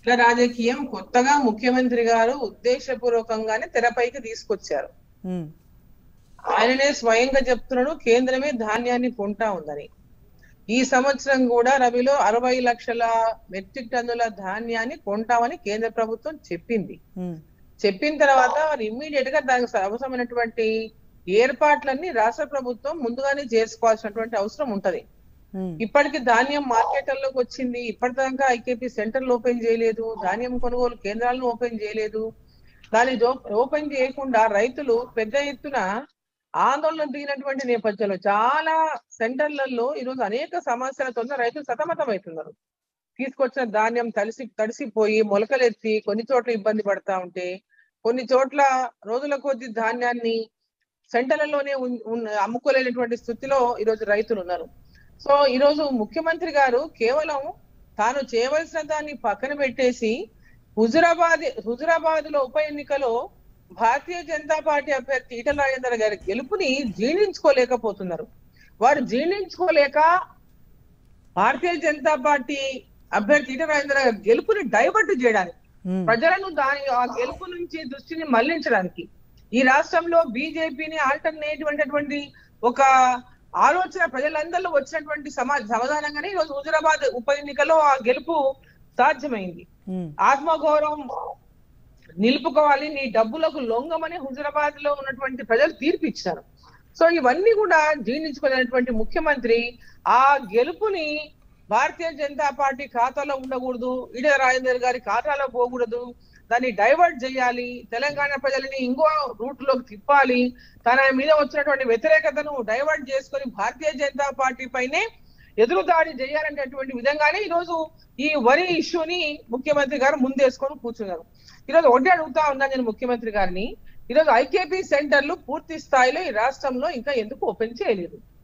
ఇట్లా రాజకీయం కొత్తగా ముఖ్యమంత్రి గారు ఉద్దేశపూర్వకంగానే తెరపైకి తీసుకొచ్చారు ఉమ్, ఆయననే స్వయంగా చెప్తున్నాడు కేంద్రమే ధాన్యాన్ని కొంటా ఉందని ఈ సంవత్సరం కూడా రవిలో అరవై లక్షల మెట్రిక్ టన్నుల ధాన్యాన్ని కొంటామని కేంద్ర ప్రభుత్వం చెప్పింది ఉమ్, చెప్పిన తర్వాత మరి ఇమ్మీడియట్ గా దానికి అవసరమైనటువంటి ఏర్పాట్లన్నీ రాష్ట్ర ప్రభుత్వం ముందుగానే చేసుకోవాల్సినటువంటి అవసరం ఉంటది ఉమ్, ఇప్పటికి ధాన్యం మార్కెట్లలోకి వచ్చింది ఇప్పటిదాకా ఐకేపీ సెంటర్లు ఓపెన్ చేయలేదు ధాన్యం కొనుగోలు కేంద్రాలను ఓపెన్ చేయలేదు దాన్ని జో- ఓపెన్ చేయకుండా రైతులు పెద్ద ఎత్తున ఆందోళన దిగినటువంటి నేపథ్యంలో చాలా సెంటర్లలో ఈరోజు అనేక సమస్యలతో రైతులు సతమతం అవుతున్నారు తీసుకొచ్చిన ధాన్యం తడిసి తడిసిపోయి మొలకలెత్తి కొన్ని చోట్ల ఇబ్బంది పడతా ఉంటే కొన్ని చోట్ల రోజుల కొద్ది ధాన్యాన్ని సెంటర్లలోనే ఉన్- ఉన్- అమ్ముకోలేనటువంటి స్థితిలో ఈరోజు రైతులు ఉన్నారు సో ఈరోజు ముఖ్యమంత్రి గారు కేవలం తాను చేయవలసిన దాన్ని పక్కన పెట్టేసి హుజురాబాద్ హుజురాబాద్ లో ఉప ఎన్నికలో భారతీయ జనతా పార్టీ అభ్యర్థి ఈటల రాజేందర్ గారి గెలుపుని జీర్ణించుకోలేకపోతున్నారు వారు జీర్ణించుకోలేక భారతీయ జనతా పార్టీ అభ్యర్థి ఈటల రాజేందర్ గారి గెలుపుని డైవర్ట్ చేయడానికి ఉమ్, ప్రజలను దాని ఆ గెలుపు నుంచి దృష్టిని మళ్లించడానికి ఈ రాష్ట్రంలో బీజేపీని ఆల్టర్నేటివ్ అనేటువంటి ఒక ఆలోచన ప్రజలందరిలో వచ్చినటువంటి సమా సమాధానంగానే ఈరోజు హుజురాబాద్ ఉప ఎన్నికలో ఆ గెలుపు సాధ్యమైంది ఉమ్, ఆత్మగౌరవం నిలుపుకోవాలి నీ డబ్బులకు లొంగమని హుజురాబాద్ లో ఉన్నటువంటి ప్రజలు తీర్పు ఇచ్చారు సో ఇవన్నీ కూడా జీర్ణించుకోలేనటువంటి ముఖ్యమంత్రి ఆ గెలుపుని భారతీయ జనతా పార్టీ ఖాతాలో ఉండకూడదు ఈటల రాజేందర్ గారి ఖాతాలో పోకూడదు దాన్ని డైవర్ట్ చేయాలి తెలంగాణ ప్రజలని ఇంకో రూట్ లోకి తిప్పాలి తన మీద వచ్చినటువంటి వ్యతిరేకతను డైవర్ట్ చేసుకొని భారతీయ జనతా పార్టీ పైనే ఎదురుదాడి చేయాలనేటువంటి విధంగానే ఈ రోజు ఈ వరి ఇష్యూని ముఖ్యమంత్రి గారు ముందేసుకొని కూర్చున్నారు ఈరోజు ఒకటి అడుగుతా ఉన్నాను నేను ముఖ్యమంత్రి గారిని ఈరోజు ఐకేపీ సెంటర్లు పూర్తి స్థాయిలో ఈ రాష్ట్రంలో ఇంకా ఎందుకు ఓపెన్ చేయలేదు